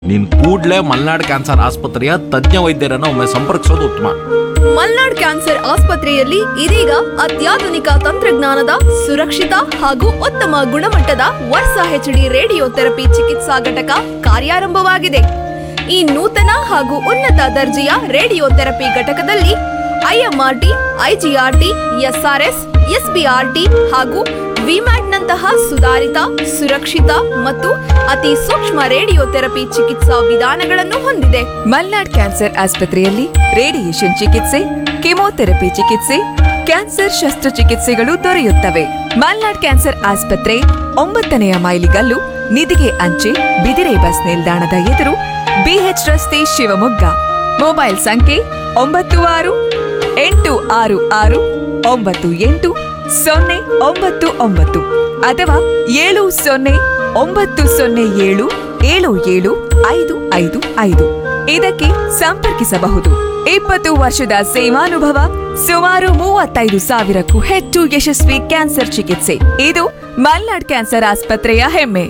ನೀನ್ ಕೂಡ್ಲೇ ಮಲ್ನಾಡ್ ಕ್ಯಾನ್ಸರ್ ಆಸ್ಪತ್ರೆಯ ತಜ್ಞ ವೈದ್ಯರನ್ನ ಒಮ್ಮೆ ಸಂಪರ್ಕಿಸೋದು ಉತ್ತಮ ಮಲ್ನಾಡ್ ಕ್ಯಾನ್ಸರ್ ಆಸ್ಪತ್ರೆಯಲ್ಲಿ ಇದೀಗ ಅತ್ಯಾಧುನಿಕ ತಂತ್ರಜ್ಞಾನದ ಸುರಕ್ಷಿತ ಹಾಗೂ ಉತ್ತಮ ಗುಣಮಟ್ಟದ ವರ್ಷ ಹೆಚ್ಡಿ ರೇಡಿಯೋ ಥೆರಪಿ ಚಿಕಿತ್ಸಾ ಘಟಕ ಕಾರ್ಯಾರಂಭವಾಗಿದೆ ಈ ನೂತನ ಹಾಗೂ ಉನ್ನತ ದರ್ಜೆಯ ರೇಡಿಯೋ ಥೆರಪಿ ಘಟಕದಲ್ಲಿ ಐಎಂಆರ್ಟಿ ಐಜಿಆರ್ಟಿ ಎಸ್ಆರ್ಎಸ್ ಎಸ್ಬಿಆರ್ಟಿ ಹಾಗೂ ವಿಮ್ಯಾಟ್ನಂತಹ ಸುಧಾರಿತ ಸುರಕ್ಷಿತ ಮತ್ತು ಅತಿ ಸೂಕ್ಷ್ಮ ರೇಡಿಯೋ ಥೆರಪಿ ಚಿಕಿತ್ಸಾ ವಿಧಾನಗಳನ್ನು ಹೊಂದಿದೆ ಮಲ್ನಾಡ್ ಕ್ಯಾನ್ಸರ್ ಆಸ್ಪತ್ರೆಯಲ್ಲಿ ರೇಡಿಯೇಷನ್ ಚಿಕಿತ್ಸೆ ಕೆಮೊಥೆರಪಿ ಚಿಕಿತ್ಸೆ ಕ್ಯಾನ್ಸರ್ ಶಸ್ತ್ರಚಿಕಿತ್ಸೆಗಳು ದೊರೆಯುತ್ತವೆ ಮಲ್ನಾಡ್ ಕ್ಯಾನ್ಸರ್ ಆಸ್ಪತ್ರೆ ಒಂಬತ್ತನೆಯ ಮೈಲಿಗಲ್ಲು ನಿಧಿಗೆ ಅಂಚೆ ಬಿದಿರೆ ಬಸ್ ನಿಲ್ದಾಣದ ಎದುರು ಬಿಎಚ್ ರಸ್ತೆ ಶಿವಮೊಗ್ಗ ಮೊಬೈಲ್ ಸಂಖ್ಯೆ ಒಂಬತ್ತು ಆರು ಎಂಟು ಆರು ಆರು ಒಂಬತ್ತು ಎಂಟು ಸೊನ್ನೆ ಒಂಬತ್ತು ಒಂಬತ್ತು ಅಥವಾ ಏಳು ಸೊನ್ನೆ ಒಂಬತ್ತು ಸೊನ್ನೆ ಏಳು ಏಳು ಏಳು ಐದು ಐದು ಐದು ಇದಕ್ಕೆ ಸಂಪರ್ಕಿಸಬಹುದು ಇಪ್ಪತ್ತು ವರ್ಷದ ಸೇವಾನುಭವ ಸುಮಾರು ಮೂವತ್ತೈದು ಸಾವಿರಕ್ಕೂ ಹೆಚ್ಚು ಯಶಸ್ವಿ ಕ್ಯಾನ್ಸರ್ ಚಿಕಿತ್ಸೆ ಇದು ಮಲ್ನಾಡ್ ಕ್ಯಾನ್ಸರ್ ಆಸ್ಪತ್ರೆಯ ಹೆಮ್ಮೆ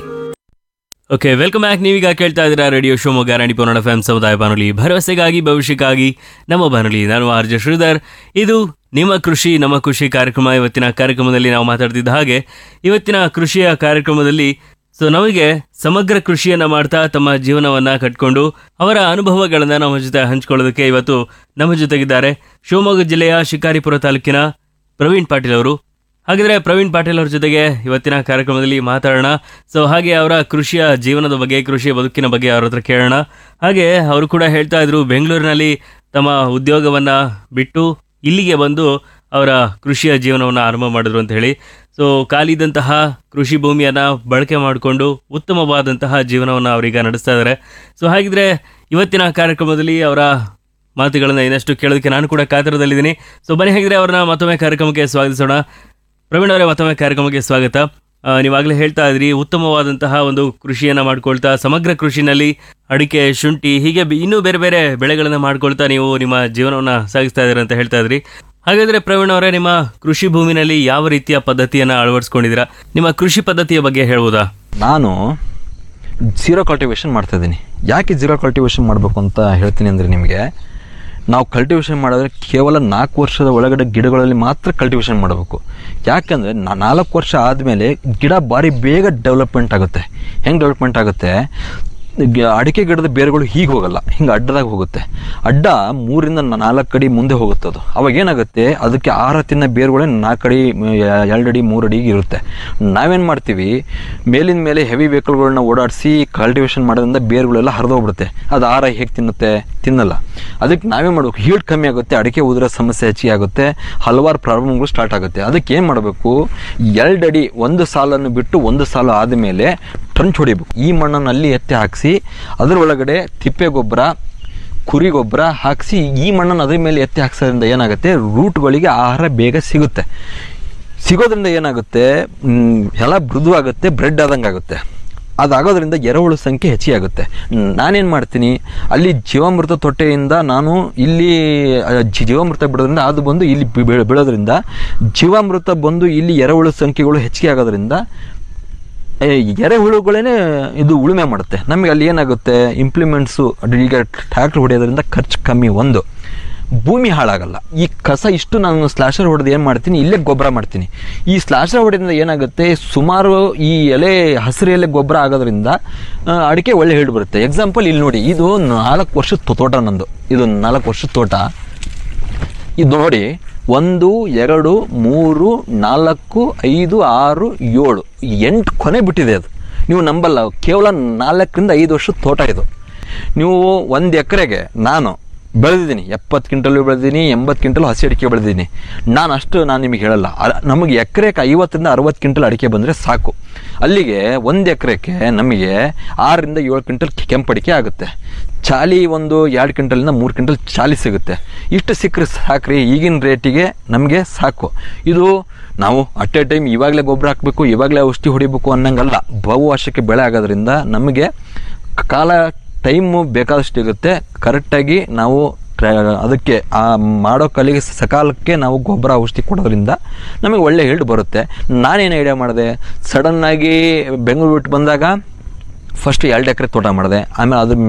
ಓಕೆ ವೆಲ್ಕಮ್ ಬ್ಯಾಕ್ ನೀವೀಗ ಕೇಳ್ತಾ ಇದ್ದೀರಾ ರೇಡಿಯೋ ಶಿವಮೊಗ್ಗ ರಾಣಿ ಪೌರ್ಣ ಎಫ್ ಎಂ ಸಮುದಾಯ ಬಾನುಲಿ ಭರವಸೆಗಾಗಿ ಭವಿಷ್ಯಕ್ಕಾಗಿ ನಮ್ಮ ಬಾನುಲಿ ನಾನು ಆರ್ ಜೆ ಶ್ರೀಧರ್ ಇದು ನಿಮ್ಮ ಕೃಷಿ ನಮ್ಮ ಕೃಷಿ ಕಾರ್ಯಕ್ರಮ ಇವತ್ತಿನ ಕಾರ್ಯಕ್ರಮದಲ್ಲಿ ನಾವು ಮಾತಾಡ್ತಿದ್ದ ಹಾಗೆ ಇವತ್ತಿನ ಕೃಷಿಯ ಕಾರ್ಯಕ್ರಮದಲ್ಲಿ ಸೊ ನಮಗೆ ಸಮಗ್ರ ಕೃಷಿಯನ್ನ ಮಾಡ್ತಾ ತಮ್ಮ ಜೀವನವನ್ನ ಕಟ್ಕೊಂಡು ಅವರ ಅನುಭವಗಳನ್ನ ನಮ್ಮ ಜೊತೆ ಹಂಚ್ಕೊಳ್ಳೋದಕ್ಕೆ ಇವತ್ತು ನಮ್ಮ ಜೊತೆಗಿದ್ದಾರೆ ಶಿವಮೊಗ್ಗ ಜಿಲ್ಲೆಯ ಶಿಕಾರಿಪುರ ತಾಲೂಕಿನ ಪ್ರವೀಣ್ ಪಾಟೀಲ್ ಅವರು ಹಾಗಿದ್ರೆ ಪ್ರವೀಣ್ ಪಾಟೀಲ್ ಅವ್ರ ಜೊತೆಗೆ ಇವತ್ತಿನ ಕಾರ್ಯಕ್ರಮದಲ್ಲಿ ಮಾತಾಡೋಣ ಸೊ ಹಾಗೆ ಅವರ ಕೃಷಿಯ ಜೀವನದ ಬಗ್ಗೆ ಕೃಷಿಯ ಬದುಕಿನ ಬಗ್ಗೆ ಅವ್ರ ಹತ್ರ ಕೇಳೋಣ ಹಾಗೆ ಅವರು ಕೂಡ ಹೇಳ್ತಾ ಇದ್ರು ಬೆಂಗಳೂರಿನಲ್ಲಿ ತಮ್ಮ ಉದ್ಯೋಗವನ್ನ ಬಿಟ್ಟು ಇಲ್ಲಿಗೆ ಬಂದು ಅವರ ಕೃಷಿಯ ಜೀವನವನ್ನು ಆರಂಭ ಮಾಡಿದ್ರು ಅಂತ ಹೇಳಿ ಸೊ ಖಾಲಿದಂತಹ ಕೃಷಿ ಭೂಮಿಯನ್ನ ಬಳಕೆ ಮಾಡಿಕೊಂಡು ಉತ್ತಮವಾದಂತಹ ಜೀವನವನ್ನು ಅವರೀಗ ನಡೆಸ್ತಾ ಇದ್ದಾರೆ ಸೊ ಹಾಗಿದ್ರೆ ಇವತ್ತಿನ ಕಾರ್ಯಕ್ರಮದಲ್ಲಿ ಅವರ ಮಾತುಗಳನ್ನ ಇನ್ನಷ್ಟು ಕೇಳೋದಕ್ಕೆ ನಾನು ಕೂಡ ಕಾತರದಲ್ಲಿದ್ದೀನಿ ಸೊ ಬನ್ನಿ ಹಾಗಿದ್ರೆ ಅವ್ರನ್ನ ಮತ್ತೊಮ್ಮೆ ಕಾರ್ಯಕ್ರಮಕ್ಕೆ ಸ್ವಾಗತಿಸೋಣ ಪ್ರವೀಣ್ ಅವರೇ ಮತ್ತೊಮ್ಮೆ ಕಾರ್ಯಕ್ರಮಕ್ಕೆ ಸ್ವಾಗತ ಆ, ನೀವಾಗಲೇ ಹೇಳ್ತಾ ಇದ್ರಿ ಉತ್ತಮವಾದಂತಹ ಒಂದು ಕೃಷಿಯನ್ನ ಮಾಡ್ಕೊಳ್ತಾ ಸಮಗ್ರ ಕೃಷಿನಲ್ಲಿ ಅಡಿಕೆ ಶುಂಠಿ ಹೀಗೆ ಬಿ- ಇನ್ನೂ ಬೇರೆ ಬೇರೆ ಬೆಳೆಗಳನ್ನ ಮಾಡ್ಕೊಳ್ತಾ ನೀವು ನಿಮ್ಮ ಜೀವನವನ್ನ ಸಾಗಿಸ್ತಾ ಇದ್ದೀರಾ ಅಂತ ಹೇಳ್ತಾ ಇದ್ರಿ ಹಾಗಾದ್ರೆ ಪ್ರವೀಣ್ ಅವರೇ ನಿಮ್ಮ ಕೃಷಿ ಭೂಮಿನಲ್ಲಿ ಯಾವ ರೀತಿಯ ಪದ್ಧತಿಯನ್ನ ಅಳವಡಿಸ್ಕೊಂಡಿದ್ದೀರಾ ನಿಮ್ಮ ಕೃಷಿ ಪದ್ಧತಿಯ ಬಗ್ಗೆ ಹೇಳ್ಬೋದಾ ನಾನು ಝೀರೋ ಕಲ್ಟಿವೇಷನ್ ಮಾಡ್ತಾ ಇದ್ದೀನಿ ಯಾಕೆ ಝೀರೋ ಕಲ್ಟಿವೇಷನ್ ಮಾಡಬೇಕು ಅಂತ ಹೇಳ್ತೀನಿ ಅಂದರೆ ನಿಮಗೆ ನಾವು ಕಲ್ಟಿವೇಷನ್ ಮಾಡಿದ್ರೆ ಕೇವಲ ನಾಲ್ಕು ವರ್ಷದ ಒಳಗಡೆ ಗಿಡಗಳಲ್ಲಿ ಮಾತ್ರ ಕಲ್ಟಿವೇಷನ್ ಮಾಡಬೇಕು ಯಾಕೆಂದರೆ ನಾಲ್ಕು ವರ್ಷ ಆದಮೇಲೆ ಗಿಡ ಭಾರಿ ಬೇಗ ಡೆವಲಪ್ಮೆಂಟ್ ಆಗುತ್ತೆ ಹೆಂಗೆ ಡೆವಲಪ್ಮೆಂಟ್ ಆಗುತ್ತೆ ಗ- ಅಡಿಕೆ ಗಿಡದ ಬೇರುಗಳು ಹೀಗೆ ಹೋಗಲ್ಲ ಹಿಂಗೆ ಅಡ್ಡದಾಗ ಹೋಗುತ್ತೆ ಅಡ್ಡ ಮೂರಿಂದ ನಾಲ್ಕು ಅಡಿ ಮುಂದೆ ಹೋಗುತ್ತೆ ಅದು ಅವಾಗ ಏನಾಗುತ್ತೆ ಅದಕ್ಕೆ ಆಹಾರ ತಿನ್ನ ಬೇರುಗಳೇ ನಾಲ್ಕು ಅಡಿ ಮ- ಎರಡು ಅಡಿ ಮೂರು ಅಡಿ ಇರುತ್ತೆ ನಾವೇನು ಮಾಡ್ತೀವಿ ಮೇಲಿನ ಮೇಲೆ ಹೆವಿ ವೆಹಿಕಲ್ಗಳನ್ನ ಓಡಾಡಿಸಿ ಕಲ್ಟಿವೇಷನ್ ಮಾಡೋದ್ರಿಂದ ಬೇರುಗಳೆಲ್ಲ ಹರಿದೋಗ್ಬಿಡುತ್ತೆ ಅದು ಆಹಾರ ಹೇಗೆ ತಿನ್ನುತ್ತೆ ತಿನ್ನಲ್ಲ ಅದಕ್ಕೆ ನಾವೇ ಮಾಡಬೇಕು ಹೀಟ್ ಕಮ್ಮಿ ಆಗುತ್ತೆ ಅಡಿಕೆ ಉದುರೋ ಸಮಸ್ಯೆ ಹೆಚ್ಚಿಗೆ ಆಗುತ್ತೆ ಹಲವಾರು ಪ್ರಾಬ್ಲಮ್ಗಳು ಸ್ಟಾರ್ಟ್ ಆಗುತ್ತೆ ಅದಕ್ಕೆ ಏನು ಮಾಡಬೇಕು ಎರಡು ಅಡಿ ಒಂದು ಸಾಲನ್ನು ಬಿಟ್ಟು ಒಂದು ಸಾಲು ಆದಮೇಲೆ ಟ್ರಂಚ್ ಹೊಡಿಬೇಕು ಈ ಮಣ್ಣನ್ನು ಅಲ್ಲಿ ಎತ್ತಿ ಹಾಕಿಸಿ ಅದರ ಒಳಗಡೆ ತಿಪ್ಪೆ ಗೊಬ್ಬರ ಕುರಿ ಗೊಬ್ಬರ ಹಾಕಿಸಿ ಈ ಮಣ್ಣನ್ನು ಅದ್ರ ಮೇಲೆ ಎತ್ತಿ ಹಾಕ್ಸೋದ್ರಿಂದ ಏನಾಗುತ್ತೆ ರೂಟ್ಗಳಿಗೆ ಆಹಾರ ಬೇಗ ಸಿಗುತ್ತೆ ಸಿಗೋದ್ರಿಂದ ಏನಾಗುತ್ತೆ ಮ್, ಎಲ್ಲ ಮೃದುವಾಗುತ್ತೆ ಬ್ರೆಡ್ ಆದಂಗೆ ಆಗುತ್ತೆ ಅದಾಗೋದ್ರಿಂದ ಎರೆಹುಳು ಸಂಖ್ಯೆ ಹೆಚ್ಚಿಗೆ ಆಗುತ್ತೆ ನಾನೇನು ಮಾಡ್ತೀನಿ ಅಲ್ಲಿ ಜೀವಾಮೃತ ತೊಟ್ಟೆಯಿಂದ ನಾನು ಇಲ್ಲಿ ಆ, ಜಿ- ಜೀವಾಮೃತ ಬಿಡೋದ್ರಿಂದ ಅದು ಬಂದು ಇಲ್ಲಿ ಬಿ- ಬೀಳ್- ಬೀಳೋದ್ರಿಂದ ಜೀವಾಮೃತ ಬಂದು ಇಲ್ಲಿ ಎರೆಹುಳು ಸಂಖ್ಯೆಗಳು ಹೆಚ್ಚಿಗೆ ಆಗೋದ್ರಿಂದ ಏ, ಎರೆಹುಳುಗಳೇ ಇದು ಉಳುಮೆ ಮಾಡುತ್ತೆ ನಮಗೆ ಅಲ್ಲಿ ಏನಾಗುತ್ತೆ ಇಂಪ್ಲಿಮೆಂಟ್ಸು ಈಗ ಟ್ರ್ಯಾಕ್ಟರ್ ಹೊಡೆಯೋದ್ರಿಂದ ಖರ್ಚು ಕಮ್ಮಿ ಒಂದು ಭೂಮಿ ಹಾಳಾಗಲ್ಲ ಈ ಕಸ ಇಷ್ಟು ನಾನು ಸ್ಲಾಶರ್ ಹೊಡೆದು ಏನು ಮಾಡ್ತೀನಿ ಇಲ್ಲೇ ಗೊಬ್ಬರ ಮಾಡ್ತೀನಿ ಈ ಸ್ಲಾಶರ್ ಹೊಡೆಯೋದ್ರಿಂದ ಏನಾಗುತ್ತೆ ಸುಮಾರು ಈ ಎಲೆ ಹಸಿರು ಎಲೆ ಗೊಬ್ಬರ ಆಗೋದ್ರಿಂದ ಆ, ಅಡಿಕೆ ಒಳ್ಳೆ ಹಿಡಿದು ಬರುತ್ತೆ ಎಕ್ಸಾಂಪಲ್ ಇಲ್ಲಿ ನೋಡಿ ಇದು ನಾಲ್ಕು ವರ್ಷದ ತೋ- ತೋಟ ನಂದು ಇದು ನಾಲ್ಕು ವರ್ಷದ ತೋಟ ಇದು ನೋಡಿ ಒಂದು ಎರಡು ಮೂರು ನಾಲ್ಕು ಐದು ಆರು ಏಳು ಎಂಟು ಕೊನೆ ಬಿಟ್ಟಿದೆ ಅದು ನೀವು ನಂಬಲ್ಲ ಕೇವಲ ನಾಲ್ಕರಿಂದ ಐದು ವರ್ಷದ ತೋಟ ಇದು ನೀವು ಒಂದು ಎಕರೆಗೆ ನಾನು ಬೆಳೆದಿದ್ದೀನಿ ಎಪ್ಪತ್ತು ಕ್ವಿಂಟಲು ಬೆಳೆದಿದ್ದೀನಿ ಎಂಬತ್ತು ಕ್ವಿಂಟಲ್ ಹಸಿ ಅಡಿಕೆ ಬೆಳೆದಿದ್ದೀನಿ ನಾನು ಅಷ್ಟು ನಾನು ನಿಮಗೆ ಹೇಳಲ್ಲ ಅ- ನಮಗೆ ಎಕರೆಗೆ ಐವತ್ತರಿಂದ ಅರವತ್ತು ಕ್ವಿಂಟಲ್ ಅಡಿಕೆ ಬಂದರೆ ಸಾಕು ಅಲ್ಲಿಗೆ ಒಂದು ಎಕರೆಗೆ ನಮಗೆ ಆರರಿಂದ ಏಳು ಕ್ವಿಂಟಲ್ ಕೆಂಪಡಿಕೆ ಆಗುತ್ತೆ ಚಾಲಿ ಒಂದು ಎರಡು ಕ್ವಿಂಟಲಿಂದ ಮೂರು ಕ್ವಿಂಟಲ್ ಚಾಲಿ ಸಿಗುತ್ತೆ ಇಷ್ಟು ಸಿಕ್ಕರೆ ಸಾಕ್ರಿ ಈಗಿನ ರೇಟಿಗೆ ನಮಗೆ ಸಾಕು ಇದು ನಾವು ಅಟ್ ಎ ಟೈಮ್ ಇವಾಗಲೇ ಗೊಬ್ಬರ ಹಾಕಬೇಕು ಇವಾಗಲೇ ಔಷಧಿ ಹೊಡಿಬೇಕು ಅನ್ನಂಗಲ್ಲ ಬಹುವರ್ಷಕ್ಕೆ ಬೆಳೆ ಆಗೋದ್ರಿಂದ ನಮಗೆ ಕಾಲ ಟೈಮು ಬೇಕಾದಷ್ಟು ಇರುತ್ತೆ ಕರೆಕ್ಟಾಗಿ ನಾವು ಟ್ರ- ಅದಕ್ಕೆ ಆ ಮಾಡೋ ಕಲಿಗೆ ಸಕಾಲಕ್ಕೆ ನಾವು ಗೊಬ್ಬರ ಔಷಧಿ ಕೊಡೋದ್ರಿಂದ ನಮಗೆ ಒಳ್ಳೆ ಹಿಲ್ಡ್ ಬರುತ್ತೆ ನಾನೇನು ಐಡಿಯಾ ಮಾಡಿದೆ ಸಡನ್ನಾಗಿ ಬೆಂಗಳೂರು ಬಿಟ್ಟು ಬಂದಾಗ ಫಸ್ಟ್ ಎರಡು ಎಕರೆ ತೋಟ ಮಾಡಿದೆ ಆಮೇಲೆ ಅದ್ರ